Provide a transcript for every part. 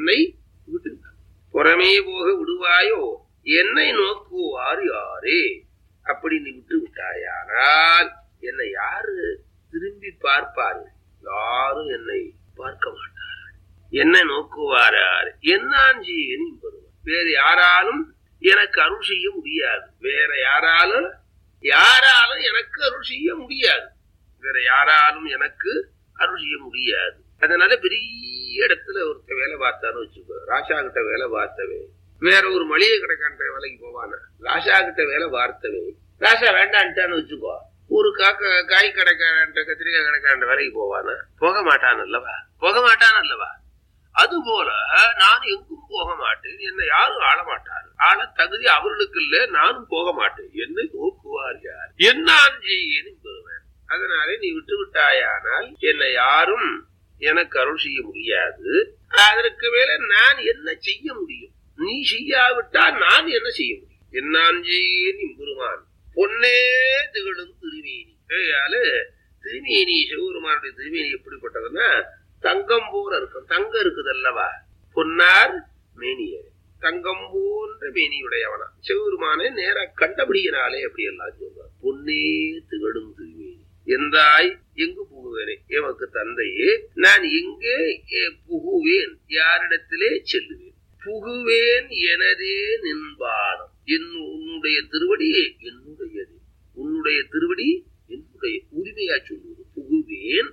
என்னை விட்டு புறமே போக விடுவாயோ என்னை நோக்குவார் யாரே அப்படி நீ விட்டு விட்டாயானால் என்னை யாரு திரும்பி பார்ப்பாரு யாரும் என்னை பார்க்க மாட்டார்கள் என்னை நோக்குவாரார் என்னாஞ்சி என்பது வேறு யாராலும் எனக்கு அருள் செய்ய முடியாது வேற யாராலும் யாராலும் எனக்கு அருள் செய்ய முடியாது வேற யாராலும் எனக்கு அருள் செய்ய முடியாது அதனால பெரிய இடத்துல ஒருத்த வேலை பார்த்தான்னு வச்சுக்கோ ராஷா கிட்ட வேலை பார்த்தவே வேற ஒரு மளிகை கடைக்கான வேலைக்கு போவானா ராஷா கிட்ட வேலை பார்த்தவே ராஷா வேண்டான்ட்டான்னு வச்சுக்கோ ஒரு காக்க காய் கடைக்காரன் கத்திரிக்காய் கடைக்காரன் வேலைக்கு போவானா போக மாட்டான் அல்லவா போக மாட்டான் அல்லவா அது போல நான் எங்கும் போக மாட்டேன் என்னை யாரும் ஆள மாட்டார் ஆள தகுதி அவர்களுக்கு இல்ல நானும் போக மாட்டேன் என்னை நோக்குவார் யார் என்னான் செய்யேனும் பெறுவேன் அதனாலே நீ விட்டு விட்டாயானால் என்னை யாரும் எனக்கு அருள் செய்ய முடியாது அதற்கு மேல நான் என்ன செய்ய முடியும் நீ செய்யாவிட்டால் நான் என்ன செய்ய முடியும் என்னான் செய்யேன் பெருமான் பொன்னே திகழும் திருமேனி ஆகையால திருமேனி சிவபெருமானுடைய திருமேனி எப்படிப்பட்டதுன்னா தங்கம் போல இருக்கும் தங்கம் இருக்குது அல்லவா பொன்னார் மேனியர் தங்கம் போன்ற மேனியுடையவனா சிவபெருமானை நேர கண்டபடியினாலே அப்படி எல்லாம் சொல்றார் பொன்னே திகழும் திருமேனி எந்தாய் எங்கு புகுவேனே எமக்கு தந்தையே நான் எங்கே புகுவேன் யாரிடத்திலே செல்லுவேன் புகுவேன் எனதே நின்பாதம் என் உன்னுடைய திருவடி என்னுடையது உன்னுடைய திருவடி என்னுடைய உரிமையா சொல்லுவது புகுவேன்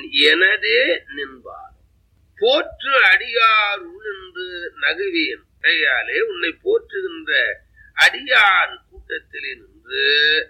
எனதே நின்பாதம் போற்று அடியாருள் என்று நகுவேன் கையாலே உன்னை போற்றுகின்ற அடியார் கூட்டத்திலே நின்று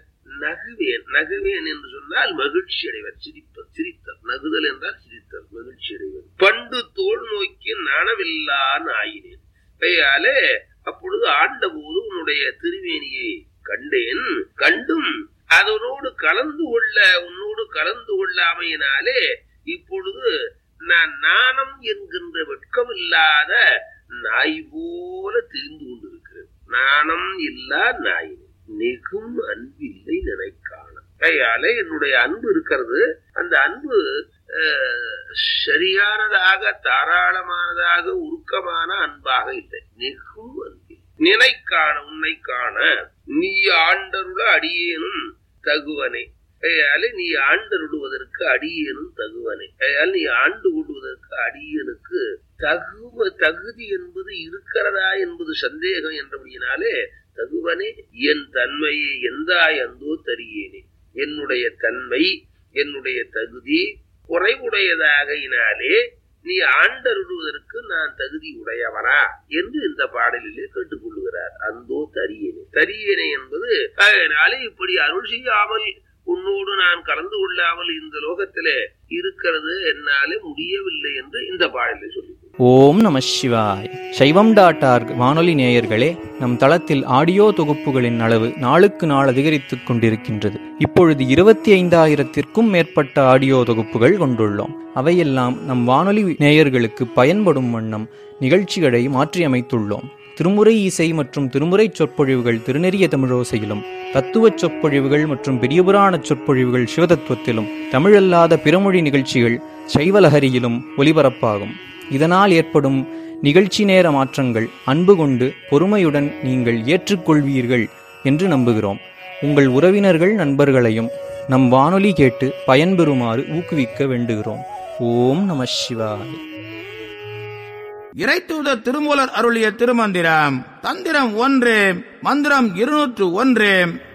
நகுவேன் நகுவேன் என்று சொன்னால் மகிழ்ச்சி அடைவர் சிரிப்பர் சிரித்தல் நகுதல் என்றால் சிரித்தல் மகிழ்ச்சி அடைவர் பண்டு தோல் நோக்கி நனவில்லா ஆயினேன் கையாலே அப்பொழுது ஆண்ட போது உன்னுடைய திருவேணியை கண்டேன் கண்டும் அதனோடு கலந்து கொள்ள உன்னோடு கலந்து கொள்ளாமையினாலே இப்பொழுது நான் நாணம் என்கின்ற வெட்கம் இல்லாத நாய் போல தெரிந்து கொண்டிருக்கிறேன் நாணம் இல்லா நாய் நெகும் அன்பில்லை நினைக்கான கையால என்னுடைய அன்பு இருக்கிறது அந்த அன்பு சரியானதாக தாராளமானதாக உருக்கமான அன்பாக இல்லை நெகும் அன்பில் நினைக்கான உன்னை காண நீ ஆண்டருள அடியேனும் தகுவனே கையால நீ ஆண்டருடுவதற்கு அடியேனும் தகுவனே கையால் நீ ஆண்டு கொள்வதற்கு அடியனுக்கு தகுவ தகுதி என்பது இருக்கிறதா என்பது சந்தேகம் என்றபடியினாலே தகுவனே என் தன்மையை எந்தாய் அந்தோ தரியேனே என்னுடைய தன்மை என்னுடைய தகுதி குறைவுடையதாகையினாலே நீ ஆண்டருடுவதற்கு நான் தகுதி உடையவனா என்று இந்த பாடலிலே கேட்டுக்கொள்ளுகிறார் அந்தோ தரியேனே தரியேனே என்பது அதனாலே இப்படி அருள் செய்யாமல் உன்னோடு நான் கலந்து கொள்ளாமல் இந்த லோகத்திலே இருக்கிறது என்னாலே முடியவில்லை என்று இந்த பாடலை சொல்லி ஓம் நம சிவாய் சைவம் டாட் ஆர்க் வானொலி நேயர்களே நம் தளத்தில் ஆடியோ தொகுப்புகளின் அளவு நாளுக்கு நாள் அதிகரித்துக் கொண்டிருக்கின்றது இப்பொழுது இருபத்தி ஐந்தாயிரத்திற்கும் மேற்பட்ட ஆடியோ தொகுப்புகள் கொண்டுள்ளோம் அவையெல்லாம் நம் வானொலி நேயர்களுக்கு பயன்படும் வண்ணம் நிகழ்ச்சிகளை மாற்றியமைத்துள்ளோம் திருமுறை இசை மற்றும் திருமுறை சொற்பொழிவுகள் திருநெறிய தமிழோசையிலும் தத்துவ சொற்பொழிவுகள் மற்றும் பெரியபுராண சொற்பொழிவுகள் சிவதத்துவத்திலும் தமிழல்லாத பிறமொழி நிகழ்ச்சிகள் சைவலஹரியிலும் ஒலிபரப்பாகும் இதனால் ஏற்படும் நிகழ்ச்சி நேர மாற்றங்கள் அன்பு கொண்டு பொறுமையுடன் நீங்கள் ஏற்றுக்கொள்வீர்கள் என்று நம்புகிறோம் உங்கள் உறவினர்கள் நண்பர்களையும் நம் வானொலி கேட்டு பயன்பெறுமாறு ஊக்குவிக்க வேண்டுகிறோம் ஓம் நம சிவாய் இறைத்தூதர் திருமூலர் அருளிய திருமந்திரம் தந்திரம் ஒன்று மந்திரம் இருநூற்று ஒன்று